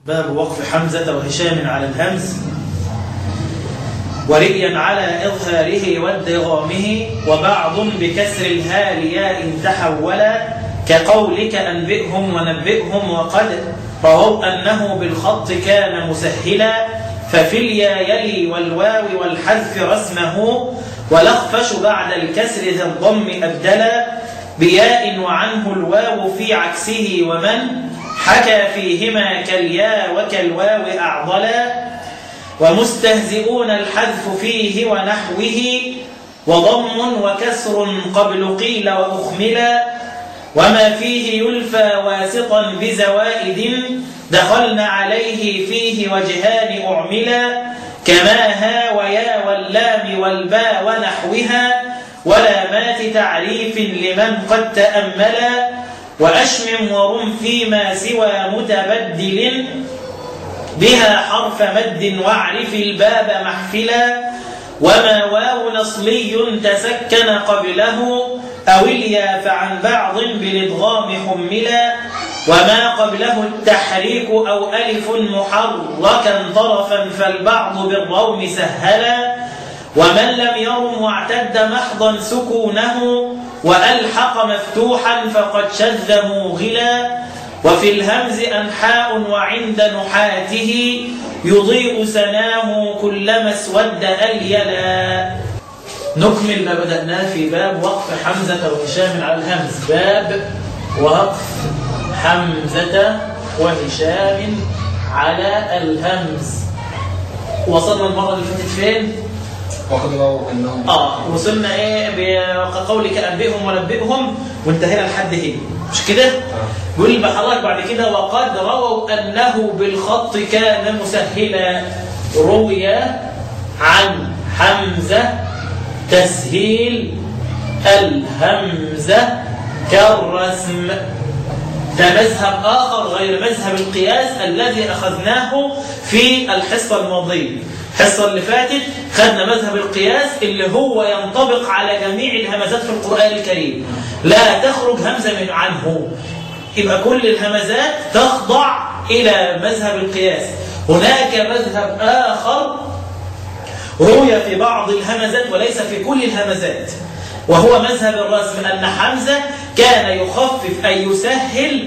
باب وقف حمزة وهشام على الهمز ورئيا على إظهاره وادغامه وبعض بكسر الهالياء إن تحولا كقولك أنبئهم ونبئهم وقد رووا أنه بالخط كان مسهلا ففي اليا يلي والواو والحذف رسمه ولخفش بعد الكسر ذا الضم أبدلا بياء وعنه الواو في عكسه ومن حكى فيهما كالياء وكالواو أعضلا ومستهزئون الحذف فيه ونحوه وضم وكسر قبل قيل وأخملا وما فيه يلفى واسطا بزوائد دخلنا عليه فيه وجهان أعملا كما ها ويا واللام والباء ونحوها ولامات تعريف لمن قد تأملا وأشمم ورم فيما سوى متبدل بها حرف مد واعرف الباب محفلا وما واو نصلي تسكن قبله أو اليا فعن بعض بالإضغام حملا وما قبله التحريك أو ألف محركا طرفا فالبعض بالروم سهلا ومن لم يرم واعتد محضا سكونه وألحق مفتوحا فقد شذ موغلا وفي الهمز أنحاء وعند نحاته يضيء سناه كلما اسود أليلا نكمل ما بدأناه في باب وقف حمزة وهشام على الهمز باب وقف حمزة وهشام على الهمز وصلنا المرة اللي فاتت فين؟ وقد رووا انهم اه وصلنا ايه بقولك انبئهم ونبئهم وانتهينا لحد هنا مش كده؟ يقول بحضرتك بعد كده وقد رووا انه بالخط كان مسهلا روي عن حمزه تسهيل الهمزه كالرسم ده مذهب آخر غير مذهب القياس الذي أخذناه في الحصة الماضية الحصة اللي فاتت خدنا مذهب القياس اللي هو ينطبق على جميع الهمزات في القرآن الكريم لا تخرج همزة من عنه يبقى كل الهمزات تخضع إلى مذهب القياس هناك مذهب آخر روي في بعض الهمزات وليس في كل الهمزات وهو مذهب الرسم أن حمزة كان يخفف أي يسهل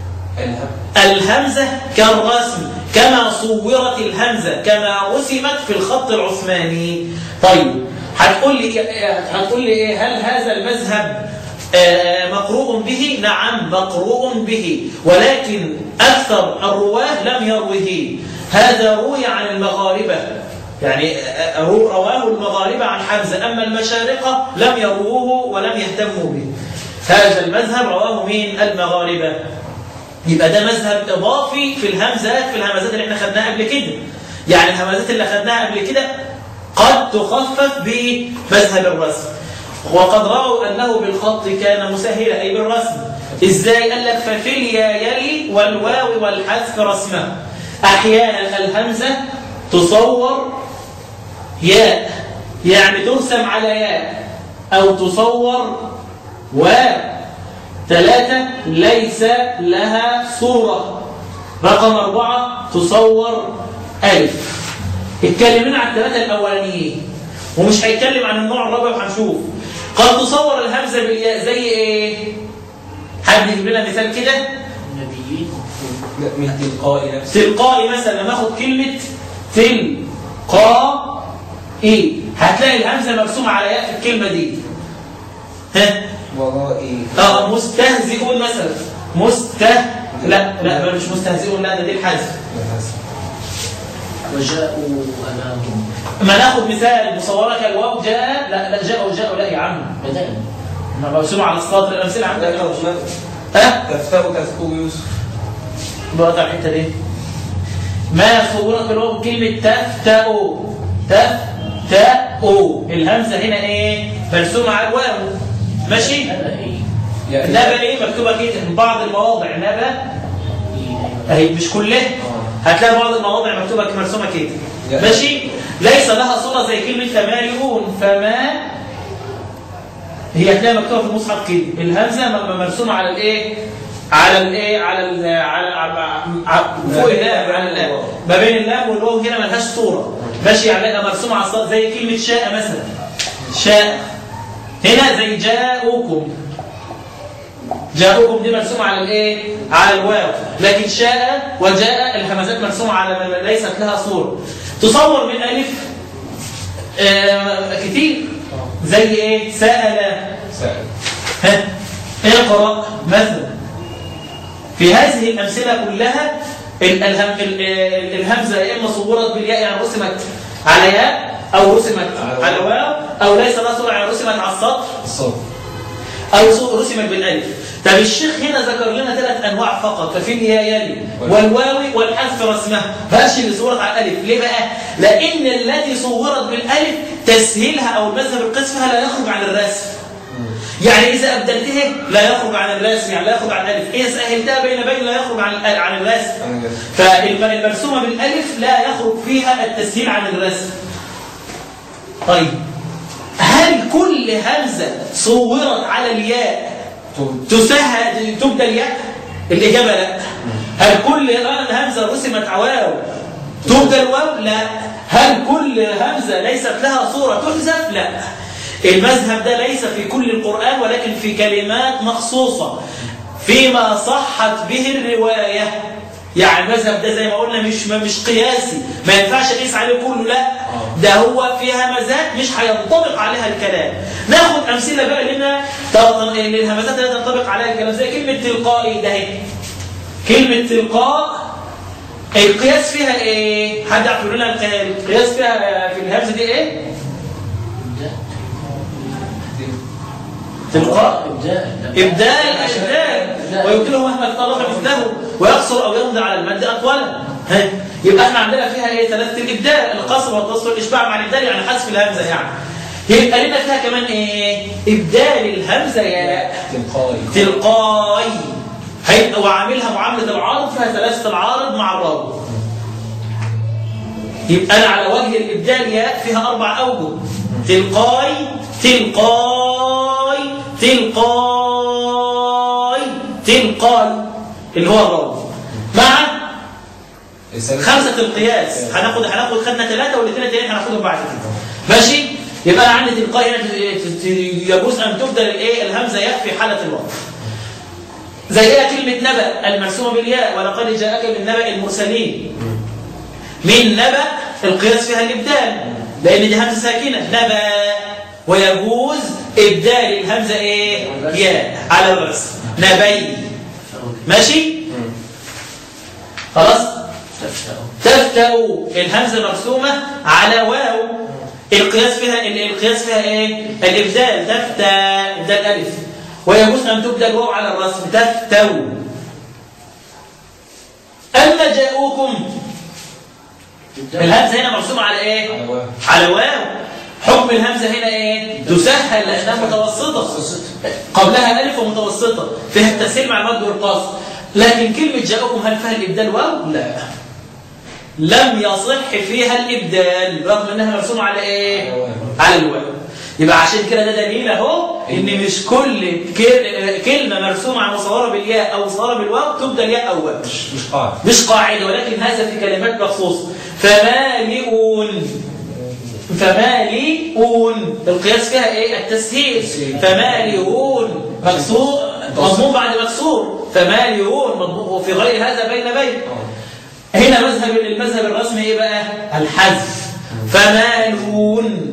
الهمزة كالرسم كما صورت الهمزة كما رسمت في الخط العثماني طيب هتقول لي هتقول لي ايه هل هذا المذهب آه مقروء به نعم مقروء به ولكن أكثر الرواه لم يروه هذا روي عن المغاربة يعني رواه المغاربة عن حمزة أما المشارقة لم يروه ولم يهتموا به هذا المذهب رواه مين المغاربة يبقى ده مذهب إضافي في الهمزات في الهمزات اللي احنا خدناها قبل كده يعني الهمزات اللي خدناها قبل كده قد تخفف بمذهب الرسم وقد رأوا أنه بالخط كان مسهلا أي بالرسم إزاي قال لك ففيليا يلي والواو والحذف رسمه أحيانا الهمزة تصور ياء يعني ترسم على ياء أو تصور واو ثلاثة ليس لها صورة رقم أربعة تصور ألف اتكلمنا عن الثلاثة الأولانيين ومش هيتكلم عن النوع الرابع وهنشوف قد تصور الهمزة بالياء زي إيه؟ حد يجيب لنا مثال كده؟ من تلقاء نفسه تلقائي مثلا لما اخد كلمة تلقاء إيه؟ هتلاقي الهمزة مرسومة على ياء في الكلمة دي ها؟ ورائي اه مستهزئون مثلا مسته لا لا مش مستهزئون لا ده دي الحذف وجاءوا أمامهم ما ناخد مثال مصورة كالواو جاء لا لا جاء وجاء لا يا عم بدأنا ما مرسومة على السطر الأمثلة عندك ذكر ها تفتأ تذكر يوسف بقطع الحتة دي ما صورة كالواو كلمة تفتأوا تفتأوا الهمزة هنا ايه مرسومة على الواو ماشي هذا إيه نبا ايه مكتوبة كده في بعض المواضع نبا اهي مش كلها هتلاقي بعض المواضع مكتوبة مرسومة كده يا. ماشي ليس لها صورة زي كلمة فمالئون فما هي هتلاقي مكتوبة في المصحف كده الهمزة م- مرسومة على الايه على الايه على ال على على- على- فوق اللام على اللام ما بين اللام والواو هنا ملهاش صوره ماشي عليها مرسومه على الصاد زي كلمه شاء مثلا شاء هنا زي جاءوكم جاءوكم دي مرسومه على الايه على الواو لكن شاء وجاء الهمزات مرسومه على ما ليست لها صوره تصور من الف آه كتير زي ايه سأل سائل ها اقرأ مثلا في هذه الأمثلة كلها ال- الهم ال- ال- الهمزة يا إما صورت بالياء يعني رسمت على ياء أو رسمت على على واو أو ليس لها صورة يعني رسمت على السطر الصوت أو صو- رسمت بالألف طب الشيخ هنا ذكر لنا ثلاث أنواع فقط ففي الياء يلي والواو والحذف رسمها بقاش اللي صورت على الألف ليه بقى؟ لأن التي صورت بالألف تسهيلها أو المذهب القيس فيها لا يخرج عن الرسم يعني إذا أبدلته لا يخرج عن الرسم يعني لا يخرج عن الألف إذا سهلتها بين بين لا يخرج عن عن الرسم أنا جد. فالمرسومة بالألف لا يخرج فيها التسهيل عن الرسم طيب هل كل همزة صورت على الياء توت. تسهل تبدل ياء الإجابة لا هل كل همزة رسمت عواو تبدل واو لا هل كل همزة ليست لها صورة تحذف لا المذهب ده ليس في كل القرآن ولكن في كلمات مخصوصة فيما صحت به الرواية يعني المذهب ده زي ما قلنا مش مش قياسي ما ينفعش نقيس عليه كله لا ده هو في همزات مش هينطبق عليها الكلام ناخد امثله بقى لنا للهمزات اللي تنطبق عليها الكلام زي كلمه تلقائي ده اهي كلمه تلقاء القياس فيها ايه حد يعرف يقول لنا القياس فيها في الهمزه دي ايه تلقاء إبداء إبدال إبدال ويمكنه مهما اختلف مثله ويقصر أو يمضي على المد أطولا ها. يبقى احنا عندنا فيها ايه ثلاثة الإبدال القصر والتصل والإشباع مع الإبدال يعني حذف الهمزة يعني يبقى لنا فيها كمان ايه إبدال الهمزة يا تلقائي تلقائي هيبقى وعاملها معاملة العارض فيها ثلاثة العارض مع الرابط يبقى أنا على وجه الإبدال ياء فيها أربع أوجه تلقاي تلقاي تلقاي تلقاي اللي هو الرابط مع الثالث خمسة القياس هناخد هناخد خدنا ثلاثة والاثنين التانيين هناخدهم بعد كده ماشي يبقى أنا عندي تلقائي هنا ت- ت- يجوز أن تبدل الإيه الهمزة ياء في حالة الوقف زي ايه كلمة نبأ المرسومة بالياء ولقد جاءك من نبأ المرسلين من نبأ القياس فيها الإبدال لأن دي همزة ساكنة نبأ ويجوز إبدال الهمزة إيه ياء على الرسم نبي ماشي خلاص تفتأ الهمزة مرسومة على واو القياس فيها القياس فيها ايه الابدال تفتى ابدال الف ويجوز ان تبدل واو على الرسم تفتو اما جاءوكم الهمزه هنا مرسومه على ايه على واو. على واو حكم الهمزه هنا ايه تسهل لانها متوسطه قبلها الف ومتوسطه فيها التسهيل مع المد والقصر لكن كلمه جاءكم هل فيها الابدال واو لا لم يصح فيها الابدال رغم انها مرسومه على ايه على واو. على الواو يبقى عشان كده ده دليل اهو ان مش كل كل- كلمه مرسومه على مصوره بالياء او مصوره بالواو تبدل ياء او واو مش مش قاعدة مش قاعدة ولكن هذا في كلمات مخصوصة فمالئون فمالئون القياس فيها ايه التسهيل فمالئون مكسور مضموم بعد مكسور فمالئون مضموم وفي غير هذا بين بين هنا مذهب المذهب الرسمي ايه بقى الحذف فمالون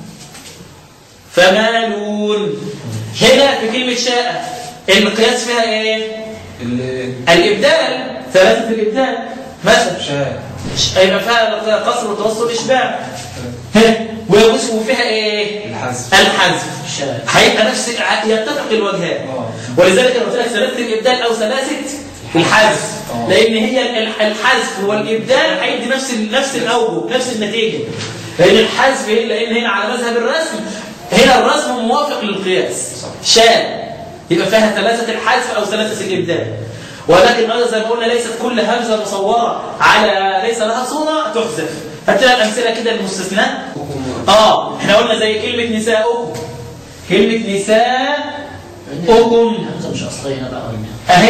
فمالون هنا في كلمة شاء القياس فيها ايه اللي الإبدال ثلاثة الإبدال مثلا شاء هيبقى فيها قصر وتوسط إشباع ها ويجوز فيها إيه؟ الحذف الحذف شاء هيبقى نفس يتفق الوجهان آه. ولذلك انا قلت لك ثلاثة الإبدال أو ثلاثة الحذف آه. لأن هي ال- الحذف والإبدال هيدي نفس ال- نفس الأوجه نفس النتيجة لأن الحذف لأن هنا على مذهب الرسم هنا الرسم موافق للقياس شان يبقى فيها ثلاثة الحذف أو ثلاثة الإبدال ولكن أيضا زي ما قلنا ليست كل همزة مصورة على ليس لها صورة تحذف هات لنا الأمثلة كده المستثناء آه احنا قلنا زي كلمة نساؤكم كلمة نساؤكم همزة مش أصلية بقى ولا اهي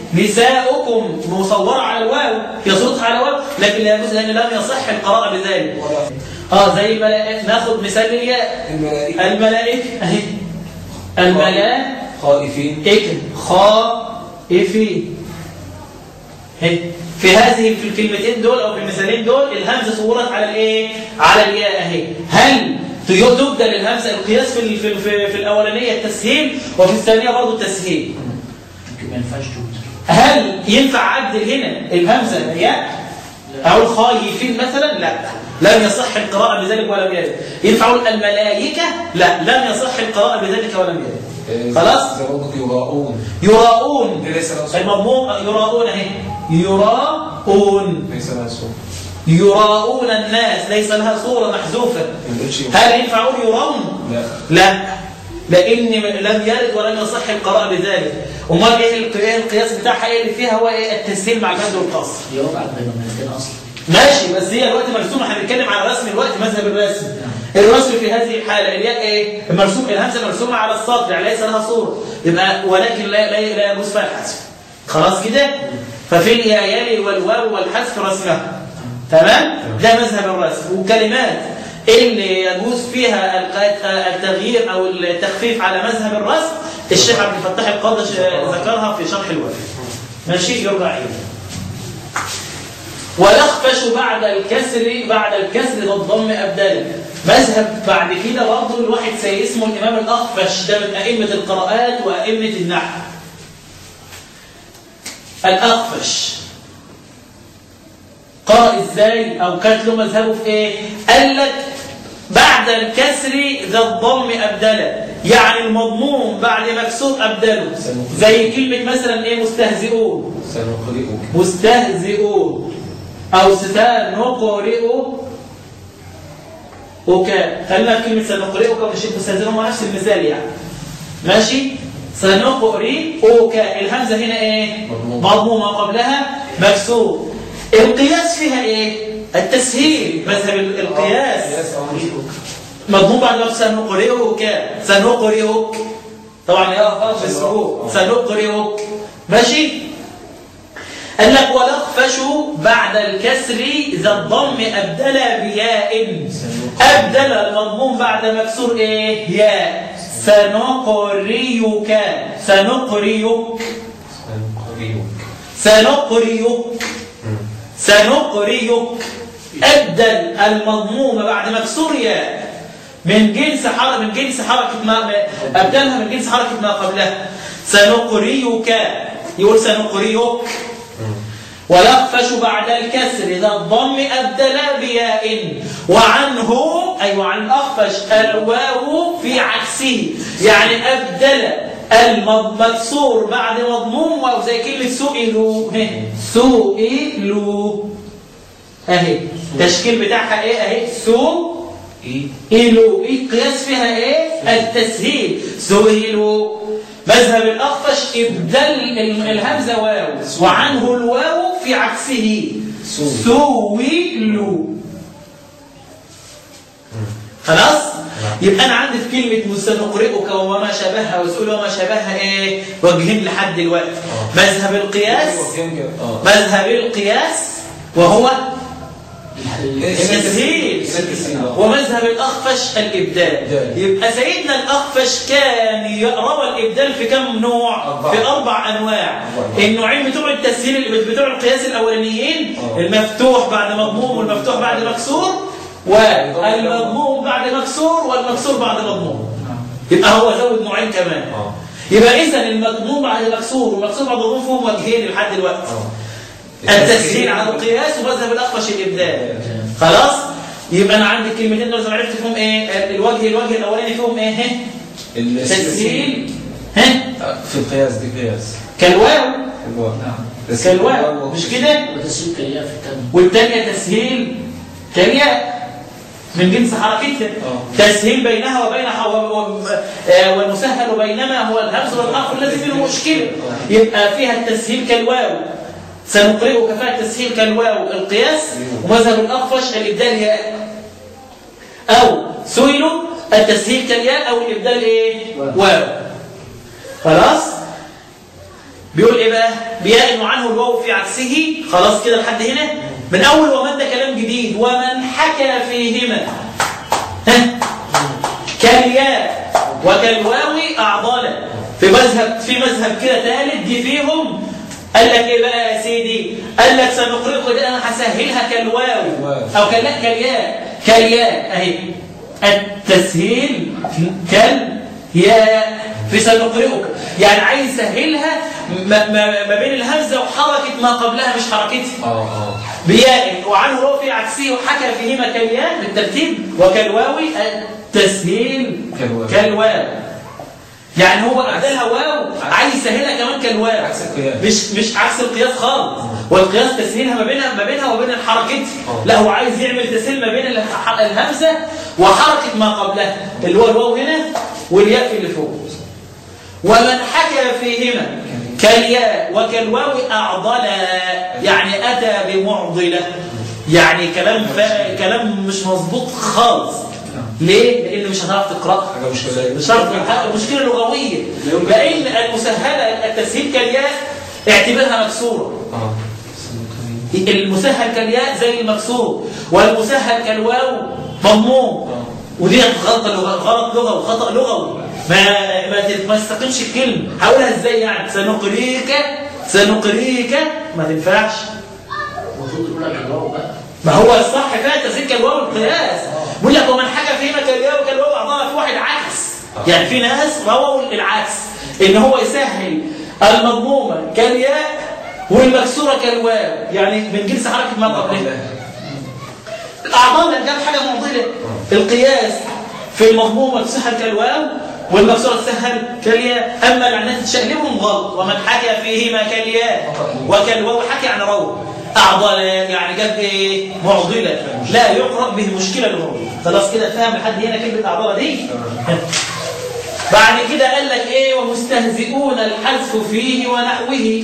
نساؤكم مصورة على الواو هي صورتها على الواو لكن لا يجوز لأن لم يصح القراءة بذلك اه زي الملائكة ناخد مثال للياء الملائكة الملائكة اهي الملائكة خائفين خائفين هي. في هذه في الكلمتين دول او في المثالين دول الهمزه صورت على الايه على الياء اهي هل تبدل الهمزه القياس في ال- في في, في الاولانيه التسهيل وفي الثانيه برضه التسهيل يمكن ما ينفعش تبدل هل ينفع عدل هنا الهمزه ياء او الخايفين مثلا لا لم يصح القراءه بذلك ولم يرد ينفع أقول الملائكه لا لم يصح القراءه بذلك ولم يرد خلاص زي برضك يراؤون يراؤون دي ليس لها صوت المضموم يراؤون اهي يراؤون ليس لها صوت يراؤون الناس ليس لها صورة محذوفة ما نقولش هل ينفع أقول يراون؟ لا لا لأن لم يرد ولم يصح القراءة بذلك أمال إيه الق- إيه القياس بتاعها إيه اللي فيها هو إيه التسهيل مع المد والقصر يوقع بين الملكين اصلا ماشي بس هي الوقت مرسومة هنتكلم على رسم الوقت مذهب الرسم الرسم في هذه الحالة الياء ايه المرسوم الهمزة مرسومة على السطر يعني ليس لها صورة يبقى ولكن لا لا, لا يجوز فيها الحذف خلاص كده ففي الياء يلي والواو والحذف رسمها تمام ده مذهب الرسم وكلمات اللي يجوز فيها الق- التغيير او التخفيف على مذهب الرسم الشيخ عبد الفتاح القاضي ذكرها في شرح الوفي ماشي يرجع اليه ويخفش بعد الكسر بعد الكسر والضم ابدالا مذهب بعد كده برضه الواحد زي اسمه الامام الاخفش ده من ائمه القراءات وائمه النحو الاخفش قرأ ازاي او كانت له مذهبه في ايه قال لك بعد الكسر ذا الضم ابدلا يعني المضموم بعد مكسور ابدله زي كلمه مثلا ايه مستهزئون سنقرئك مستهزئون أو سنقرئ وكا خلينا في كلمة سنقرئك مش مستهزئون مع نفس المثال يعني ماشي سنقرئك الهمزة هنا ايه مضموم. مضمومة قبلها مكسور القياس فيها ايه التسهيل مذهب ال- القياس مضموم بعد ما سنقرئك سنقرئك طبعا يا اه مسروق سنقرئك ماشي قال لك ولخفش بعد الكسر ذا الضم أبدل بياء أبدل المضموم بعد مكسور إيه ياء سنقريك سنقريك سنقرئك سنقريك سنقريك أبدل المضموم بعد مكسور ياء من جنس حركة من جنس حركة ما ما- أبدلها من جنس حركة ما قبلها سنقريك يقول سنقريك ويخفش بعد الكسر ذا الضم أبدل بياء وعنه أي وعن الأخفش الواو في عكسه يعني أبدل المكسور بعد مضموم واو زي كلمة سئلوا هه. سئلوا أهي التشكيل بتاعها إيه أهي سو إلو إيه القياس فيها إيه التسهيل سهلوا مذهب الأخفش إبدال ال- الهمزة واو وعنه الواو في عكسه سو. سويلوا خلاص يبقى أنا عندي في كلمة سنقرئك وما شابهها وسؤال وما شابهها إيه وجهين لحد دلوقتي مذهب القياس اه مذهب القياس وهو التسهيل. التسهيل آه. ومذهب الأخفش الإبدال إبدال. يبقى سيدنا الأخفش كان يروى الإبدال في كم نوع؟ أربعة. في أربع أنواع أربعة. النوعين بتوع التسهيل اللي بتوع القياس الأولانيين آه. المفتوح بعد مضموم والمفتوح بعد مكسور والمضموم بعد مكسور والمكسور بعد مضموم يبقى هو زود نوعين كمان اه يبقى إذا المضموم بعد مكسور والمكسور بعد مضموم فيهم وجهين لحد دلوقتي اه التسهيل على القياس ومذهب الأخفش الإبدال خلاص يبقى أنا عندي الكلمتين دول زي ما عرفت فيهم إيه الوجه الوجه الأولاني فيهم إيه ها؟ تسهيل ها في القياس دي قياس كالواو الواو. بس كالواو الواو مش كده وتسليم كالياء في الثاني والثانية تسهيل كالياء من جنس حركتها آه. تسهيل بينها وبين ح- و- و- آه، والمسهل بينما هو الهمز والحرف الذي فيه مشكلة يبقى فيها التسهيل كالواو سنقرئك فيها التسهيل كالواو القياس ومذهب الأخفش الإبدال ياء أو سئلوا التسهيل كالياء أو الإبدال إيه؟ واو. واو خلاص بيقول إيه بقى بياء وعنه الواو في عكسه خلاص كده لحد هنا من اول ومن ده كلام جديد ومن حكى فيهما ها كالياء وكالواو اعضالا في مذهب في مذهب كده ثالث دي فيهم قال لك ايه بقى يا سيدي قال لك سنقرئك دي انا هسهلها كالواو او كال كالياء كالياء اهي التسهيل كالياء في سنقرئك يعني عايز يسهلها ما, ما, ما بين الهمزه وحركه ما قبلها مش حركتها اه اه بياء وعنه رو في عكسه وحكى فيهما كالياء بالترتيب وكالواو التسهيل كالواو. كالواو يعني هو أعدلها واو عايز يسهلها كمان كالواو عكس القياس. مش مش عكس القياس خالص والقياس تسهيلها ما بينها ما بينها وبين حركتها آه. لا هو عايز يعمل تسهيل ما بين الح- الهمزه وحركه ما قبلها اللي هو الواو هنا والياء في اللي فوق ومن حكى فيهما كالياء وكالواو أعضلا يعني أتى بمعضلة يعني كلام فا... كلام مش مظبوط خالص ليه؟ لأن مش هتعرف تقرأها حاجه مش كده مش هتعرف تقرأها. مشكلة لغوية لأن المسهلة التسهيل كالياء اعتبرها مكسورة اه المسهل كالياء زي المكسور والمسهل كالواو مضموم ودي غلط لغة غلط لغوي وخطأ لغوي ما ما ما تستقيمش الكلمة هقولها ازاي يعني سنقريك سنقريك ما تنفعش المفروض يقول لك الواو بقى ما هو الصح فيها تسهيل كالواو القياس بيقول لك ومن حكى فيما كالياء وكالواو اعضاء في واحد عكس يعني في ناس رووا العكس ان هو يسهل المضمومه كالياء والمكسوره كالواو يعني من جنس حركه ما قبلها الأعضاء اللي جاب حاجة معضلة القياس في المضمومة تسهل كالواو والمكسورة تسهل كالياء أما العنات تشقلبهم غلط ومن حكى فيهما كالياء وكالواو حكى عن رو أعضل يعني جاب إيه معضلة لا يقرأ به مشكلة لغوية خلاص كده فهم لحد هنا كلمة أعضلة دي بعد كده قال لك إيه ومستهزئون الحذف فيه ونحوه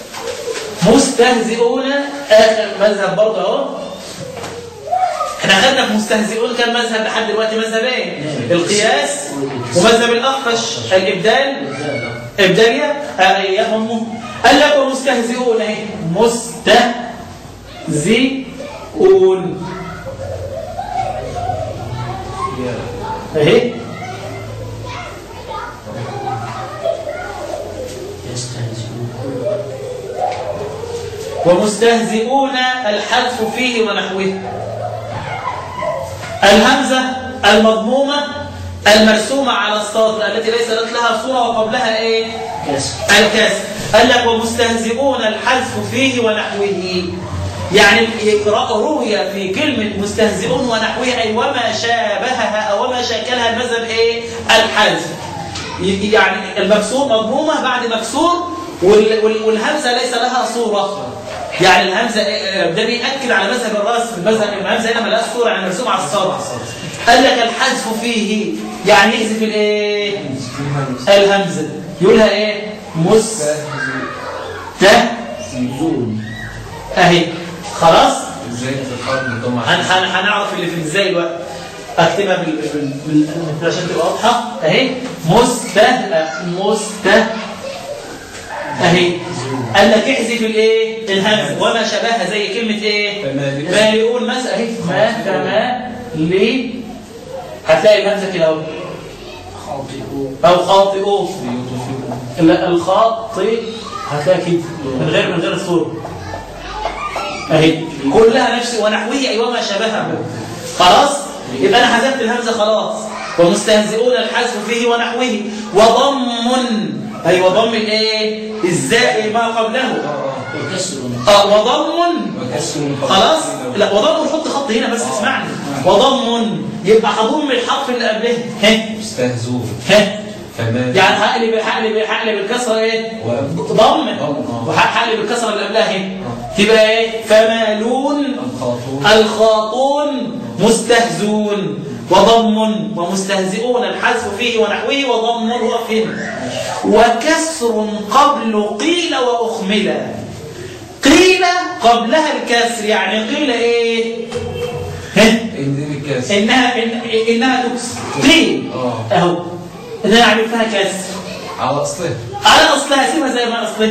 مستهزئون آخر مذهب برضه أهو احنا خدنا في مستهزئون كان مذهب لحد دلوقتي مذهبين القياس ومذهب الاخفش الابدال ابداليه آه، يا مضمون قال لك ومستهزئون اهي مستهزئون اهي يستهزئون ومستهزئون الحذف فيه ونحوه الهمزة المضمومة المرسومة على السطر التي ليست لها صورة وقبلها ايه كسر الكسر قال لك ومستهزئون الحذف فيه ونحوه يعني يقرأ روي في كلمة مستهزئون ونحوه أي وما شابهها أو وما شاكلها المذهب إيه الحذف ي- يعني المكسور مضمومة بعد مكسور وال- وال- والهمزة ليس لها صورة يعني الهمزة إيه؟ ده بيأكد على مذهب الرسم المذهب الهمزة هنا ملهاش صورة يعني مرسومة على السطر قال لك الحذف فيه يعني يحذف الايه الهمزة يقولها ايه مس ت زون اهي خلاص ازاي تتحرك من الضمة هن هن هنعرف اللي في ازاي بقى اكتبها بال بال بال عشان تبقى واضحه اهي مسته مسته اهي قال لك احذف الايه الهمزه وما شبهها زي كلمه ايه فمالئون. مالئون مثلا اهي ما كما لي هتلاقي الهمزه كده اهو خاطئون او خاطئون يطفئون لا الخاطئ هتلاقي كده من غير من غير الصورة اهي كلها نفس ونحوه اي وما شبهه خلاص يبقى انا حذفت الهمزه خلاص ومستهزئون الحذف فيه ونحوه وضم اي وضم الايه الزائد ما قبله وكسر اه وضم وكسر خلاص لا وضم حط خط هنا بس اسمعني وضم يبقى هضم الحرف اللي قبله ها مستهزون ها فمال يعني هقلب هقلب هقلب الكسره ايه و- ضم آه. وهقلب الكسره اللي قبلها اهي تبقى ايه فمالون الخاطون الخاطون مستهزون وضم ومستهزئون الحذف فيه ونحوه وضم وقف هنا وكسر قبل قيل واخمل قيل قبلها الكسر يعني قيل ايه ها ان الكاس انها إن انها تكسر قيل اه اهو ان انا اعمل فيها كسر على اصله على اصلها سيبها زي ما اصلها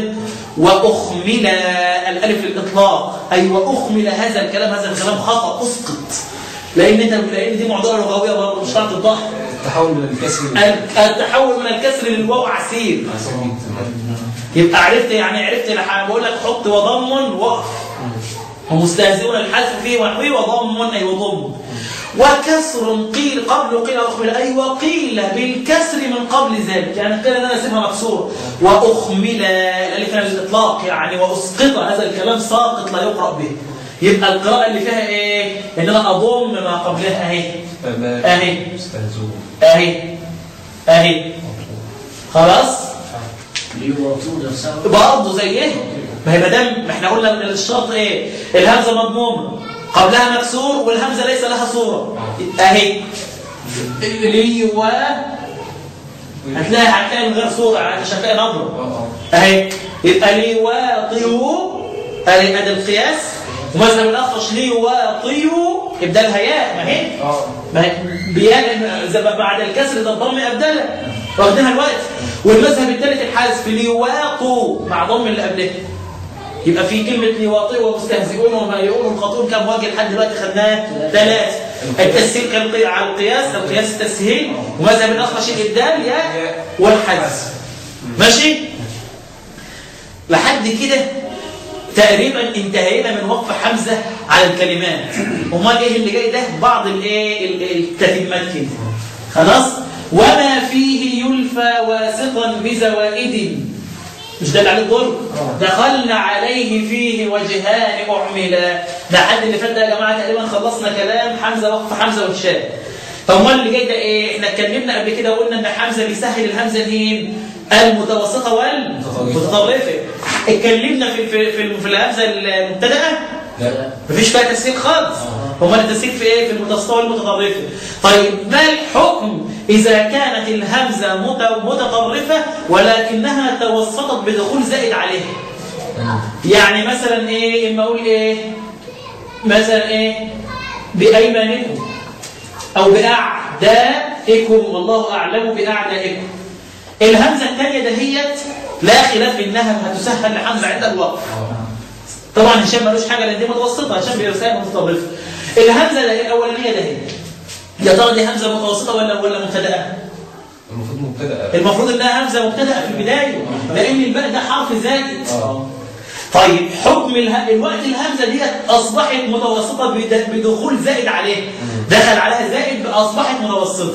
وأخمل الألف للإطلاق أي وأخمل هذا الكلام هذا الكلام خطأ أسقط لأن أنت لأن دي معضلة لغوية برضه مش هتعرف تضحك التحول من الكسر التحول من الكسر للواو عسير يبقى عرفت يعني عرفت لح- بقول لك حط وضم وقف ومستهزئون الحذف فيه ونحوه وضم اي وضم وكسر قيل قبل قيل واخمل اي وقيل بالكسر من قبل ذلك يعني قيل ان انا اسيبها مكسوره واخمل الالف هنا للاطلاق يعني واسقط هذا الكلام ساقط لا يقرا به يبقى القراءه اللي فيها ايه ان انا اضم ما قبلها اهي فما اهي يستهزئون اهي اهي خلاص ليواطوا نفسهم برضه زي ايه ما هي ما دام ما احنا قلنا ان الشرط ايه الهمزه مضمومه قبلها مكسور والهمزه ليس لها صوره اهي لي و هتلاقي هتلاقي من غير صوره عشان تلاقي نظره اه اه اهي يبقى لي واطيو ادي ادي القياس ومذهب الاخرش لي واطيو ابدال هياء ما هي اه ما هي بيان زي ما بعد الكسر ده الضم ابدله واخدينها الوقت والمذهب الثالث الحذف ليواطوا مع ضم اللي قبلها يبقى في كلمه ليواطوا ومستهزئون ومهيئون والخطون كم وجه لحد دلوقتي خدناه ثلاث التسهيل كان قي- على القياس القياس التسهيل ومذهب الاخرش الابدال يا والحذف ماشي لحد كده تقريبا انتهينا من وقف حمزه على الكلمات امال ايه اللي جاي ده بعض الايه ال- التتمات كده خلاص وما فيه يلفى واسطا بزوائد مش ده اللي عليه الدور دخلنا عليه فيه وجهان اعملا ده حد اللي فات ده يا جماعه تقريبا خلصنا كلام حمزه وقف حمزه والشاه فامال اللي جاي ده ايه احنا اتكلمنا قبل كده وقلنا ان حمزه بيسهل الهمزه مين المتوسطه والمتطرفه اتكلمنا في في في, في الهمزه المبتدأه لا مفيش فيها تسهيل خالص امال التسهيل في ايه في المتوسطه والمتطرفه طيب ما الحكم اذا كانت الهمزه مت- متطرفه ولكنها توسطت بدخول زائد عليها يعني مثلا ايه اما اقول ايه مثلا ايه بايمانكم او باعدائكم والله اعلم باعدائكم الهمزه الثانيه دهيت لا خلاف انها هتسهل لحمزه عند الوقف طبعا هشام ملوش حاجه لان دي متوسطه هشام بيرسلها متطرفه الهمزه ده الاولانيه ده هي يا ترى دي همزه متوسطه ولا ولا مبتدأه المفروض مبتدأ المفروض انها همزه مبتدأه في البدايه لان الباء ده حرف زائد اه طيب حكم اله... الوقت الهمزه دي اصبحت متوسطه بد... بدخول زائد عليها دخل عليها زائد اصبحت متوسطه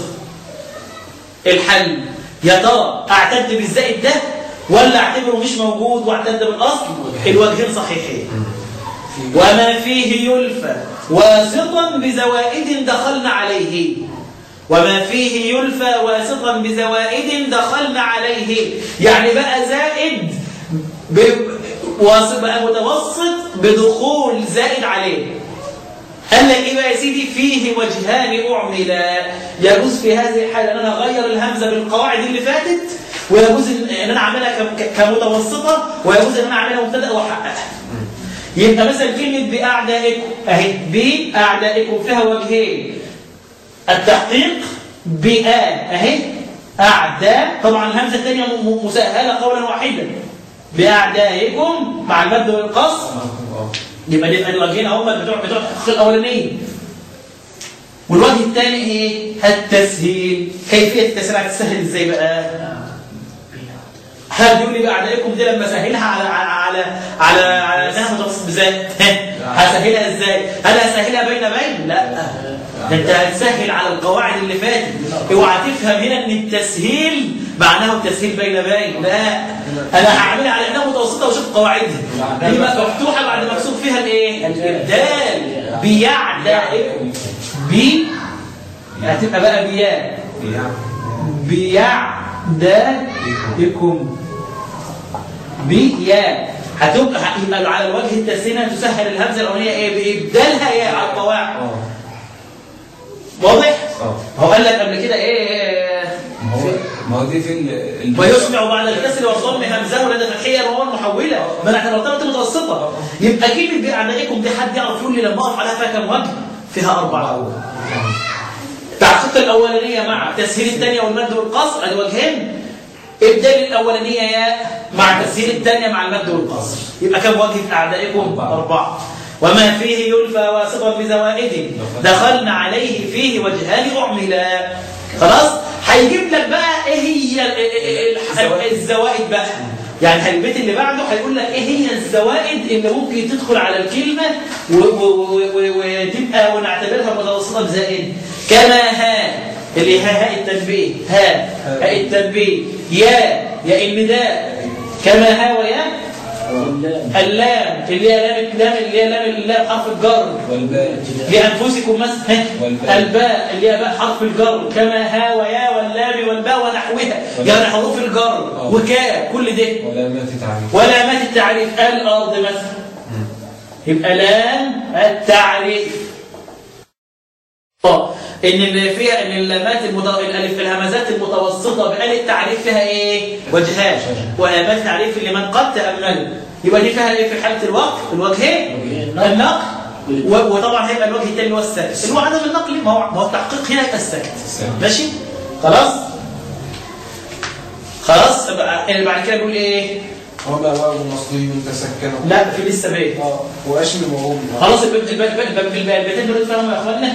الحل يا ترى اعتد بالزائد ده ولا اعتبره مش موجود واعتد بالاصل الوجهين صحيحين وما فيه يلفى واسطا بزوائد دخلنا عليه وما فيه يلفى واسطا بزوائد دخلنا عليه يعني بقى زائد ب... واس- بقى متوسط بدخول زائد عليه قال لك ايه بقى يا سيدي فيه وجهان اعملا يجوز في هذه الحاله ان انا اغير الهمزه بالقواعد اللي فاتت ويجوز ان إن انا اعملها ك- ك- كمتوسطه ويجوز ان انا اعملها مبتدا واحققها يبقى مثلا كلمه باعدائكم اهي باعدائكم فيها وجهين التحقيق بآ اهي اعداء طبعا الهمزه الثانيه م- م- مسهله قولا واحدا باعدائكم مع المد والقصر اه يبقى دي الوجهين هم بتوع بتوع التحقيق الاولانيه والوجه الثاني ايه التسهيل كيفيه التسهيل هتسهل ازاي بقى هل يقول لي بقى عليكم دي لما اسهلها على على على على انها متوسط بذات هسهلها ازاي هل هسهلها بين بين لا ده انت هتسهل على القواعد اللي فاتت اوعى تفهم هنا ان التسهيل معناه التسهيل بين بين لا انا هعملها على انها متوسطه واشوف قواعدها دي بقى مفتوحه بعد مكسور فيها الايه الابدال بيعدائكم بي هتبقى بقى بياء بيعدائكم بياء هتبقى يبقى على الوجه التسهيل تسهل الهمزه الاولانيه ايه بابدالها ياء على القواعد اه واضح اه هو قال لك قبل كده ايه ما هو ما هو دي في ال- ال- ويسمع بعد الكسر والضم همزه لدى فتحيه وهو المحوله ما انا اعتبرتها متوسطه يبقى كلمه باعدائكم دي حد يعرف يقول لي لما اقف عليها فيها كم وجه فيها اربعه تعقيق الاولانيه مع تسهيل الثانيه والمد والقصر ادي وجهين ابدال الاولانيه ياء مع تسهيل الثانيه مع المد والقصر يبقى كم وجه اعدائكم أربعة. اربعه وما فيه يلفى واسطا بزوائد دخلنا عليه فيه وجهان اعملا خلاص هيجيب لك بقى ايه هي ال- ال- ال- الزوائد. الزوائد بقى يعني البيت اللي بعده هيقول لك ايه هي الزوائد اللي ممكن تدخل على الكلمه و- و- و- و- وتبقى ونعتبرها متوسطه بزائد كما ها اللي ها هاء التنبيه ها هاء التنبيه يا يا النداء كما ها ويا واللام اللام اللي هي لام اللام اللي هي لام اللام حرف الجر والباء لأنفسكم مثلا والباء. الباء اللي هي باء حرف الجر كما ها ويا واللام والباء ونحوها يعني حروف الجر آه. وكاء كل ده ولا ما تتعرف ولامات التعريف الأرض مثلا يبقى لام التعريف آه، ان اللي فيها ان اللامات المض... الالف الهمزات المتوسطه بال التعريف فيها ايه وجهان وهمات التعريف اللي من قد تامله يبقى دي فيها ايه في حاله الوقف الوجهين وجهين. النقل و- وطبعا هيبقى الوجه الثاني اللي هو السكت اللي هو عدم النقل ما هو ما هو التحقيق هنا يبقى السكت السكت. ماشي خلاص خلاص يبقى اللي بعد كده بيقول ايه وما واو مصري تسكن لا في لسه بيه اه واشمل وهم خلاص الباب الباب الباب البيتين دول اتفهموا يا اخوانا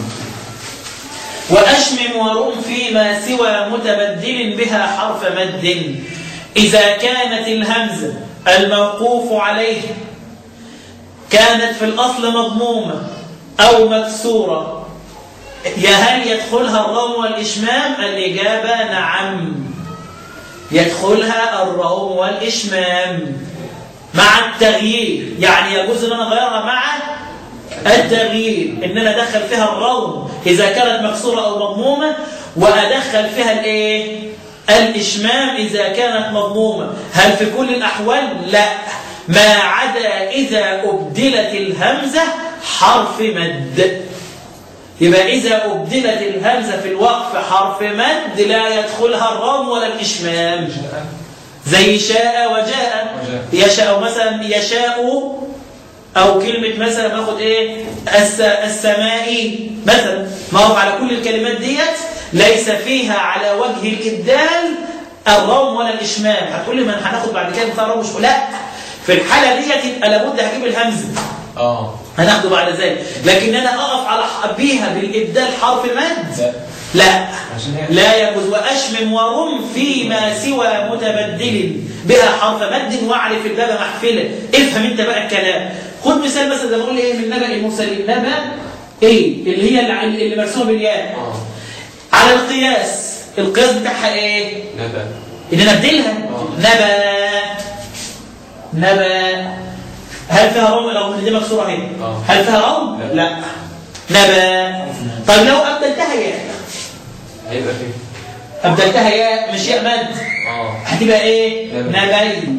وأشمم ورم فيما سوى متبدل بها حرف مد إذا كانت الهمزة الموقوف عليه كانت في الأصل مضمومة أو مكسورة يا هل يدخلها الروم والإشمام الإجابة نعم يدخلها الروم والإشمام مع التغيير يعني يجوز أن أنا أغيرها مع التغيير ان انا ادخل فيها الروم اذا كانت مكسوره او مضمومه وادخل فيها الايه الاشمام اذا كانت مضمومه هل في كل الاحوال لا ما عدا اذا ابدلت الهمزه حرف مد يبقى إذا أبدلت الهمزة في الوقف حرف مد لا يدخلها الروم ولا الإشمام زي شاء وجاء وجاء. يشاء مثلا يشاء أو كلمة مثلا باخد إيه الس... السماء مثلا ما هو على كل الكلمات ديت ليس فيها على وجه الإبدال الروم ولا الإشمام هتقول لي ما أنا هناخد بعد كده مثلا روم مش لا في الحالة ديت يبقى لابد هجيب الهمزة اه هناخده بعد ذلك لكن أنا أقف على ح- بيها بالإبدال حرف مد لا لا عشان هي لا يجوز وأشمم ورم فيما سوى متبدل بها حرف مد واعرف الباب محفلة افهم انت بقى الكلام خد مثال مثلا زي ما بقول ايه من نبأ المرسلين نبأ ايه اللي هي اللي, اللي مرسومه بالياء اه على القياس القياس بتاعها ايه ندى ان انا ابدلها آه. نبا نبا هل فيها روم لو ان دي مكسوره اهي آه. هل فيها روم لا. لا نبا طيب لو ابدلتها ياء هيبقى فين ابدلتها ياء مش ياء مد اه هتبقى ايه نبي. نبي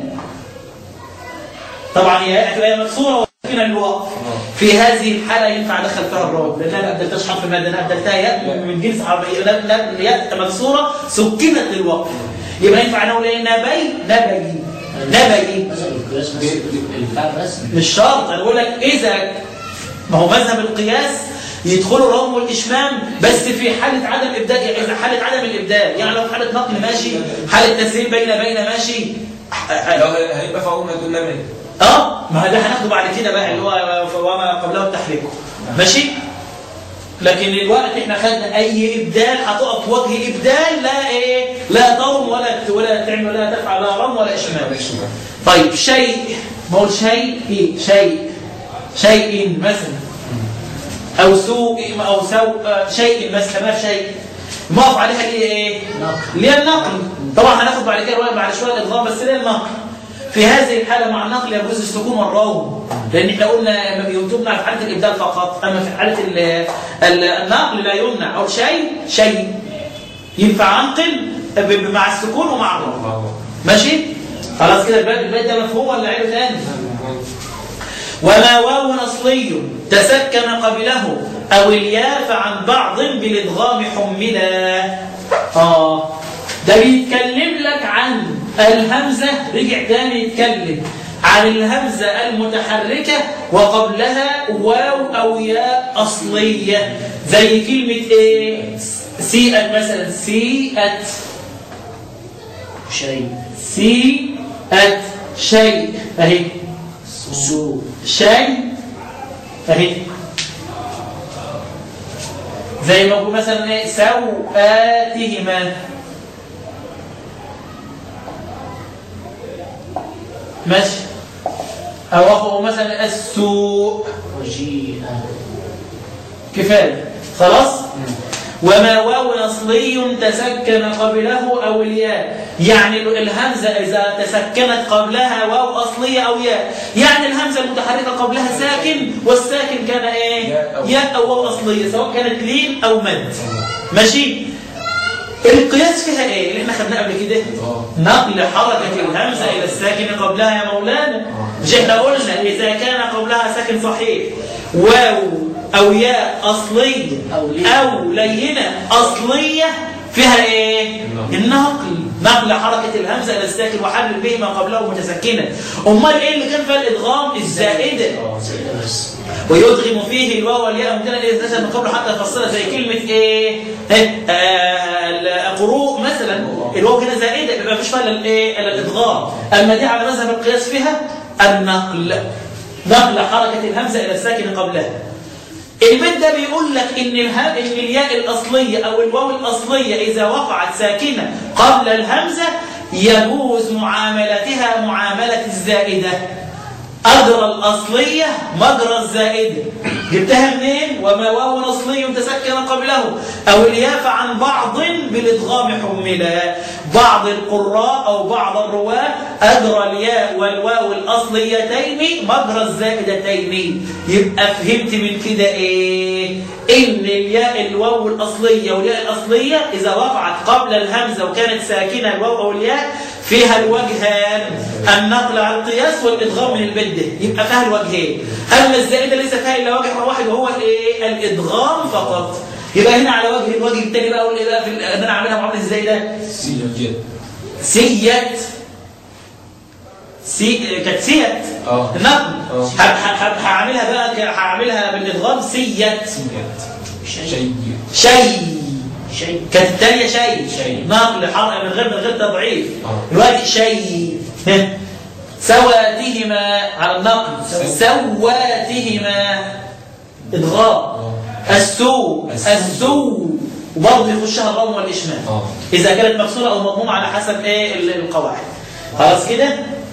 طبعا هي هتبقى هي مكسوره وساكنه للوقف آه. في هذه الحاله ينفع ادخل فيها الروم لان انا ما ابدلتهاش حرف مد انا ابدلتها ياء من جنس حرف نب- نب- ياء مكسوره سكنت للوقف يبقى ينفع نقول ايه نبي نبي نبي مثلا القياس بس الفعل بس مش شرط انا بقول لك اذا ما هو مذهب القياس يدخلوا الروم والاشمام بس في حاله عدم ابدال يعني اذا حاله عدم الابدال يعني لو حاله نقل ماشي حاله تسهيل بين بين ماشي لو هي- هيبقى في اول ما تقول نبي اه ما ده هناخده بعد كده بقى اللي هو وما قبله التحريك ماشي لكن الوقت احنا خدنا اي ابدال هتقف وجه ابدال لا ايه لا ضرم ولا ولا تعمل ولا تفعل لا رم ولا اشمام معلش بقى. طيب شيء ما هو شيء إيه؟ شيء شيء مثلا او سوء او سوء آه، شيء مثلا ما شيء نقف عليها اللي هي ايه نقل. اللي هي النقل طبعا هناخد بعد كده روايه بعد شويه الادغام بس اللي هي النقل في هذه الحاله مع النقل يجوز السكون والروم لان احنا قلنا ما يمنع في حاله الابدال فقط اما في حاله ال- ال- النقل لا يمنع او شيء شيء ينفع انقل ب- ب- مع السكون ومع الروم الله ماشي خلاص كده الباب البيت ده مفهوم ولا عيله تاني وما واو اصلي تسكن قبله او الياء فعن بعض بالادغام حملا اه ده بيتكلم لك عن الهمزه رجع تاني يتكلم عن الهمزه المتحركه وقبلها واو او ياء اصليه زي كلمه ايه سيئت مثلا سيئت شيء سي أت شيء أهي سوء شيء أهي زي ما أقول مثلا إيه سوآتهما ماشي أو أخو مثلا السوء وجيء كفاية خلاص وما واو أصلي تسكن قبله أو الياء يعني الهمزة إذا تسكنت قبلها واو أصلية أو ياء يعني الهمزة المتحركة قبلها ساكن والساكن كان إيه ياء أو- ياء أو واو أصلية سواء كانت لين أو مد ماشي القياس فيها إيه اللي احنا خدناه قبل كده اه نقل حركة الهمزة إلى الساكن قبلها يا مولانا مش احنا قلنا إذا كان قبلها ساكن صحيح واو أو ياء أصلية أو لين. أو لينة أصلية فيها إيه؟ النقل. النقل نقل حركة الهمزة إلى الساكن وحل به ما قبله متسكنا أمال إيه اللي كان فيها الإدغام الزائدة اه زائدة بس ويدغم فيه الواو والياء ممكنا إذا تسمى من قبل حتى يفصلها زي كلمة إيه؟ إيه؟ آه القروء مثلا الواو هنا زائدة يبقى مفيش فيها إلا الإيه؟ إلا الإدغام أما دي على مذهب القياس فيها النقل نقل حركة الهمزة إلى الساكن قبلها البيت ده بيقول لك ان الها... ان الياء الاصليه او الواو الاصليه اذا وقعت ساكنه قبل الهمزه يجوز معاملتها معامله الزائده اجرى الاصليه مجرى الزائده جبتها منين وما واو اصلي تسكن قبله او الياء فعن بعض بالادغام حملا بعض القراء او بعض الرواه اجرى الياء والواو الاصليتين مجرى الزائدتين يبقى فهمت من كده ايه ان الياء الواو الاصليه والياء الاصليه اذا وقعت قبل الهمزه وكانت ساكنه الواو او الياء فيها الوجهان النقل على القياس والادغام من البده يبقى فيها الوجهين اما الزائده ليس فيها الا وجه واحد وهو الايه الادغام فقط يبقى هنا على وجه الوجه الثاني بقى اقول ايه بقى في ال- ان انا اعملها معامله ازاي ده سجد سيت سي كانت سيت اه النقل اه. ه- ه- ه- هعملها بقى ك- هعملها بالادغام سيت سجد شيء شيء شيء شيء كانت الثانيه شيء شيء. نقل حرق من غير من غير تضعيف اه. دلوقتي شيء ها. سواتهما على النقل سواتهما ادغام اه. السوء السوء. السوء وبرضه يخشها الروم والاشمال اه. اذا كانت مكسوره او مضمومه على حسب ايه ال- القواعد خلاص كده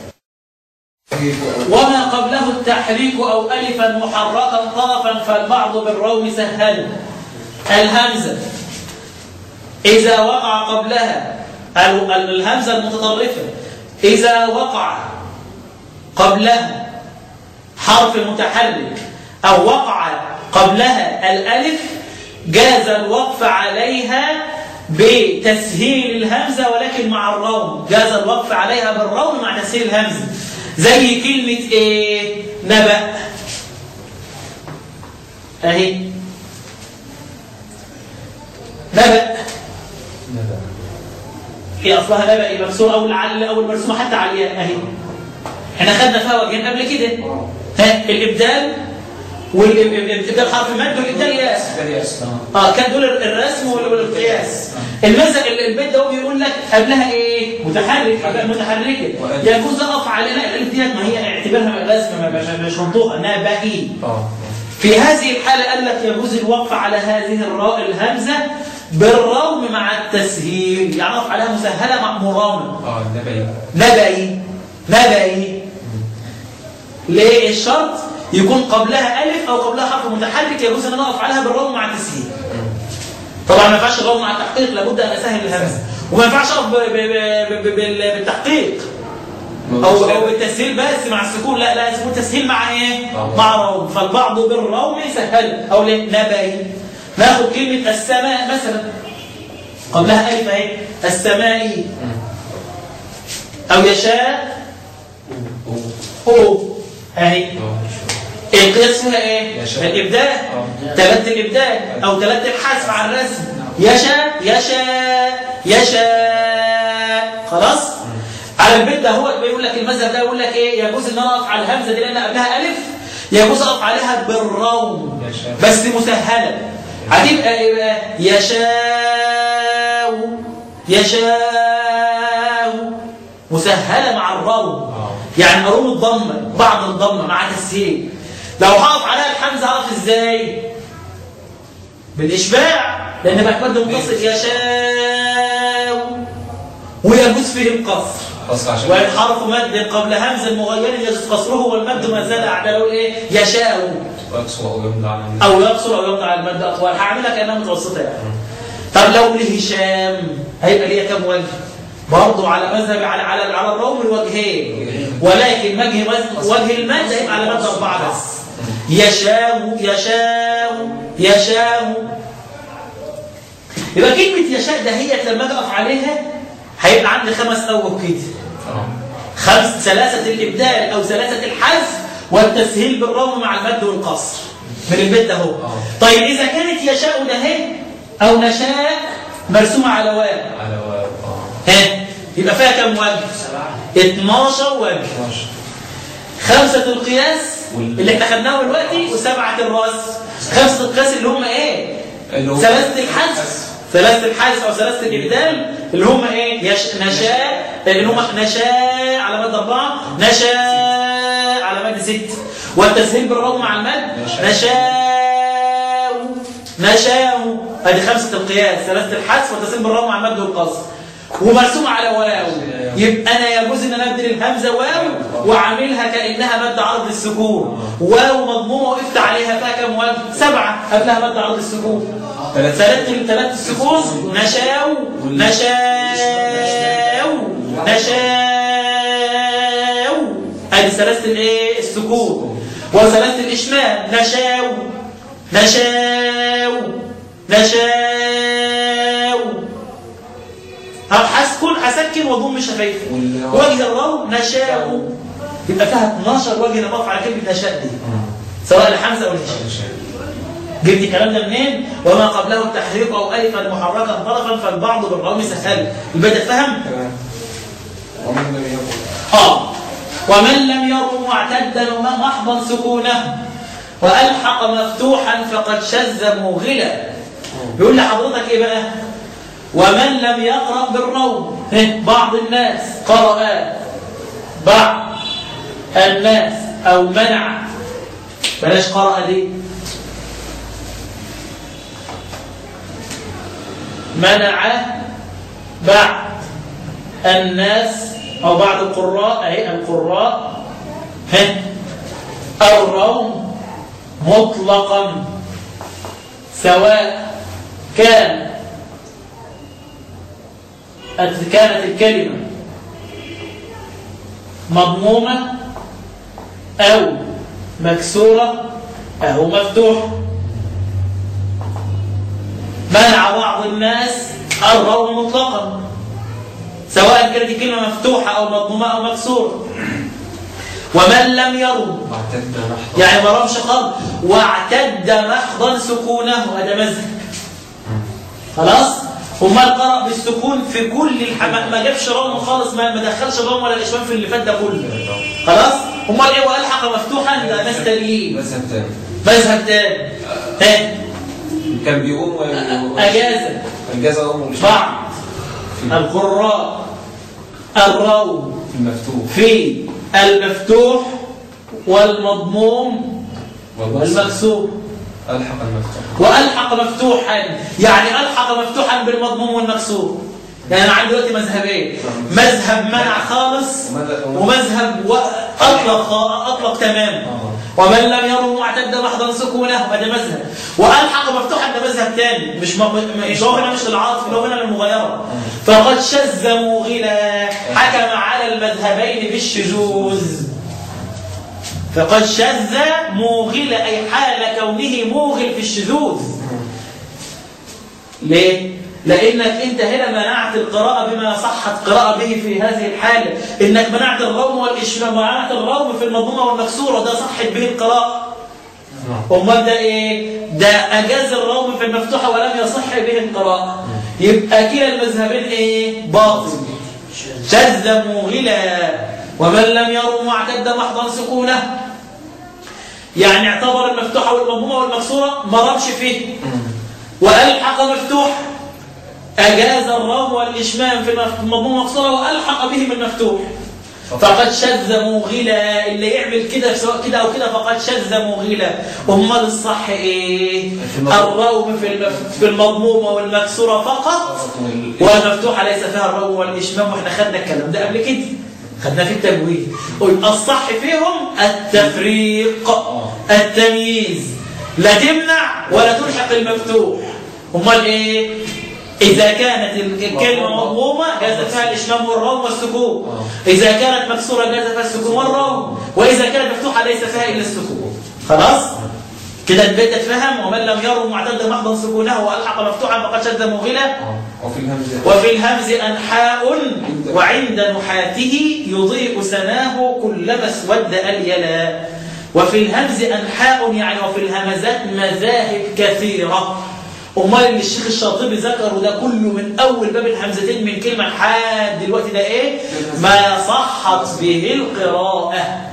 وما قبله التحريك أو ألفا محركا طرفا فالبعض بالروم سهل الهمزة إذا وقع قبلها ال- ال- الهمزة المتطرفة إذا وقع قبلها حرف متحرك أو وقع قبلها الألف جاز الوقف عليها بتسهيل الهمزة ولكن مع الروم جاز الوقف عليها بالروم مع تسهيل الهمزة زي كلمة إيه نبأ أهي نبأ هي أصلها نبأ إيه مكسورة أو العل أو المرسومة حتى على الياء أهي احنا خدنا فيها وجهين قبل كده ها الابدال والابدال حرف مد والابدال ياس ياس اه كان دول الرسم وال- والقياس المثل البيت ده هو بيقول لك قبلها ايه متحرك يبقى متحركه وألف. يجوز اقف على لا الالف ديت ما هي اعتبرها رسم ما- ما- مش منطوقه انها باقي اه في هذه الحاله قال لك يجوز الوقف على هذه الراء الهمزه بالروم مع التسهيل يعني اقف عليها مسهله مع مرامه اه نبي نبئي نبئي ليه الشرط يكون قبلها ألف أو قبلها حرف متحرك يجوز أن أنا أقف عليها بالروم مع التسهيل طبعا ما ينفعش الروم مع التحقيق لابد أن أسهل الهمزة وما ينفعش أقف ب- ب- ب- بال- بالتحقيق أو أو بالتسهيل بس مع السكون لا لا يكون تسهيل مع إيه؟ آه. مع روم فالبعض بالروم يسهل أو ليه؟ نبئي ناخد كلمة السماء مثلا قبلها ألف أهي السماء أو يشاء أو أهي القياس فيها إيه؟ يشاء. الإبدال آه. تلت الإبدال أو تلت الحذف على الرسم يشاء يشاء يشاء خلاص؟ على البيت ده هو بيقول لك المذهب ده يقول لك إيه؟ يجوز إن أنا أقف على الهمزة دي لأن قبلها ألف يجوز أقف عليها بالروم يشاء. بس مسهلة هتبقى إيه بقى؟ يشاء يشاء مسهلة مع الروم آه. يعني أروم الضمة بعض الضمة مع تسهيل لو هقف عليها الحمزة هقف ازاي بالإشباع لأن بقى مد متصل يشاء ويجوز فيه القصر قصر عشان وإن حرف مد قبل همز مغير يجوز قصره والمد ما زال أعدله إيه يشاء يقصر او يمنع عن أو يقصر أو يمنع المد أطول هعملها كأنها متوسطة يعني طب لو لهشام هيبقى ليها كام وجه؟ برضه على مذهب على على على الروم الوجهين ولكن وجه وجه المد هيبقى على مد أربعة بس يشاء يشاء يشاء يبقى كلمة يشاء ده هي لما أجي أقف عليها هيبقى عندي خمس أوجه كده اه خمس ثلاثة الإبدال أو ثلاثة الحذف والتسهيل بالروم مع المد والقصر من البيت ده هو طيب إذا كانت يشاء ده هي أو نشاء مرسومة على واو على واو اه ها يبقى فيها كم وجه؟ سبعة 12 وجه 12 خمسة القياس وال- اللي احنا خدناه دلوقتي وسبعة الراس خمسة القياس اللي هم ايه؟ اللي هو ثلاثة الحذف ثلاثة الحذف أو ثلاثة الإبدال اللي هم إيه؟ يش... نشاء اللي هم نشاء على مد أربعة نشاء على مد ست والتسهيل بالروم مع المد نشاء. نشاء نشاء ادي خمسة القياس ثلاثة الحذف والتسهيل بالروم مع المد والقصر ومرسومة على واو يبقى أنا يجوز إن أنا أبدل الهمزة واو وعاملها كأنها مد عرض السكون واو مضمومة وقفت عليها فيها كام وجه؟ سبعة قبلها مد عرض السكون ثلاثة ثلاث ثلاث السكون نشاو نشاو نشاو ادي ثلاث الايه السكون وثلاث الاشمام نشاو نشاو نشاو طب هسكن هسكن واضم شفايفي وال- وجه الروم نشاو يبقى فيها 12 وجه لما اقف على كلمه نشاء دي سواء الحمزه او الهشام جبت الكلام ده منين وما قبله التحريك او الفا محركا طرفا فالبعض بالروم سهل البيت فهم تمام ومن لم يكن اه ومن لم يرم معتدا محضا سكونه والحق مفتوحا فقد شذ موغلا يقول لحضرتك ايه بقى ومن لم يقرا بالروم إيه؟ بعض الناس قرأ بعض الناس او منع بلاش قرأ دي منع بعض الناس أو بعض القراء أي القراء ها الروم مطلقا سواء كان كانت الكلمة مضمومة أو مكسورة أو مفتوحة منع بعض الناس الروم مطلقا سواء كانت الكلمة مفتوحة أو مضمومة أو مكسورة ومن لم يرم واعتد محض يعني ما رمش خالص واعتد محضا سكونه هذا مذهب خلاص امال قرأ بالسكون في كل الحم... ما جابش روم خالص ما ما دخلش الروم ولا الاشمام في اللي فات ده كله خلاص امال ايه والحق مفتوحا ده ناس تانيين مذهب تاني مذهب تاني تاني كان بيقوم و- اجازه الجزء أم والإشارة بعض القراء الروم المفتوح في المفتوح والمضموم والمكسور والمكسور ألحق المفتوح والحق مفتوحا يعني الحق مفتوحا بالمضموم والمكسور يعني انا عندي دلوقتي مذهبين مذهب منع خالص ومذهب- ومذهب و- اطلق اطلق تماما ومن لم يروا معتد محضا سكونه هذا مذهب والحق مفتوحا ده مذهب ثاني مش م... م- مش هو هنا مش للعاطف هو هنا للمغايره فقد شذ موغلا حكم على المذهبين بالشذوذ فقد شذ موغل أي حال كونه موغل في الشذوذ ليه؟ لأنك أنت هنا منعت القراءة بما صحت قراءة به في هذه الحالة إنك منعت الروم والإشمام منعت الروم في المضمومة والمكسورة ده صحت به القراءة أمال ده إيه؟ ده أجاز الروم في المفتوحة ولم يصح به القراءة يبقى كلا المذهبين إيه؟ باطل شذ موغلا ومن لم يروا معتد محضا سكونه يعني اعتبر المفتوحة والمضمومة والمكسورة ما رمش فيه وألحق مفتوح أجاز الروم والإشمام في المضموم مقصورة وألحق بهم المفتوح فقد شذ موغلا اللي يعمل كده سواء كده أو كده فقد شذ موغلا أمال الصح إيه الروم في المف- في المضمومة والمكسورة فقط والمفتوحة ليس فيها الروم والإشمام وإحنا خدنا الكلام ده قبل كده خدنا في التجويد قل الصح فيهم التفريق التمييز لا تمنع ولا تلحق المفتوح امال ايه اذا كانت الكلمه مضمومه جاز فيها الاشمام والروم والسكون اذا كانت مكسوره جاز فيها السكون والروم واذا كانت مفتوحه ليس فيها الا السكون خلاص كده البيت اتفهم ومن لم يروا معتدا محضا سكونه والحق مفتوحا فقد شد مغلا وفي الهمزة وفي الهمز أنحاء وعند نحاته يضيء سناه كلما اسود اليلا وفي الهمز أنحاء يعني وفي الهمزات مذاهب كثيرة أمال اللي الشيخ الشاطبي ذكره ده كله من أول باب الهمزتين من كلمة حاد دلوقتي ده إيه؟ ما صحت به القراءة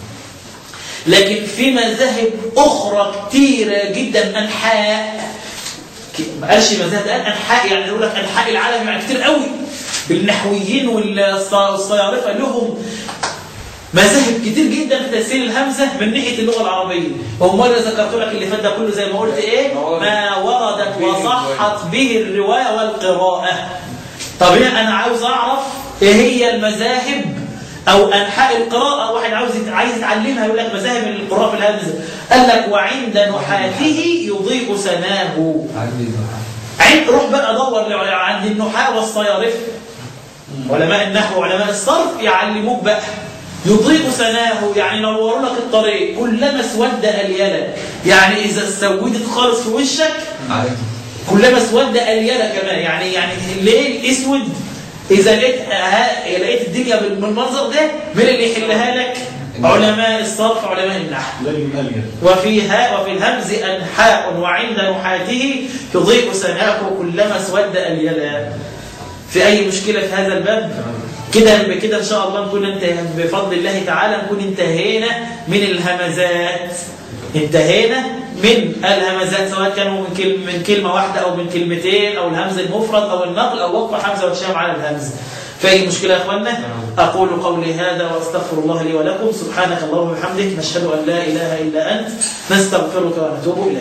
لكن في مذاهب أخرى كتيرة جدا أنحاء ما قالش مذاهب قال انحاء يعني يقول لك انحاء العالم يعني كتير قوي بالنحويين والصيارفه لهم مذاهب كتير جدا في تسهيل الهمزه من ناحيه اللغه العربيه هم مره ذكرت لك اللي فات ده كله زي ما قلت ايه ما وردت وصحت به الروايه والقراءه طبيعي انا عاوز اعرف ايه هي المذاهب او انحاء القراءه واحد عاوز يت- عايز يتعلمها يقول لك مذاهب القراءه في الهمزه قال لك وعند نحاته يضيء سناه عندي عند روح بقى دور لع- عند النحاة والصيارفة علماء النحو وعلماء الصرف يعلموك بقى يضيء سناه يعني ينوروا لك الطريق كلما اسود اليلا يعني اذا سودت خالص في وشك عارف كلما اسود اليلا كمان يعني يعني الليل اسود اذا لقيت ها- لقيت الدنيا بالمنظر ده مين اللي يحلها لك علماء الصرف علماء النحو ليل أليل وفيها وفي الهمز أنحاء وعند نحاته يضيء سناه كلما اسود اليلا في أي مشكلة في هذا الباب كده بكده إن شاء الله نكون انت بفضل الله تعالى نكون انتهينا من الهمزات انتهينا من الهمزات سواء كانوا من كلمة, من كلمة واحدة أو من كلمتين أو الهمز المفرد أو النقل أو وقف حمزة والشام على الهمز في أي مشكلة يا أخوانا أقول قولي هذا وأستغفر الله لي ولكم سبحانك اللهم وبحمدك نشهد أن لا إله إلا أنت نستغفرك ونتوب إليك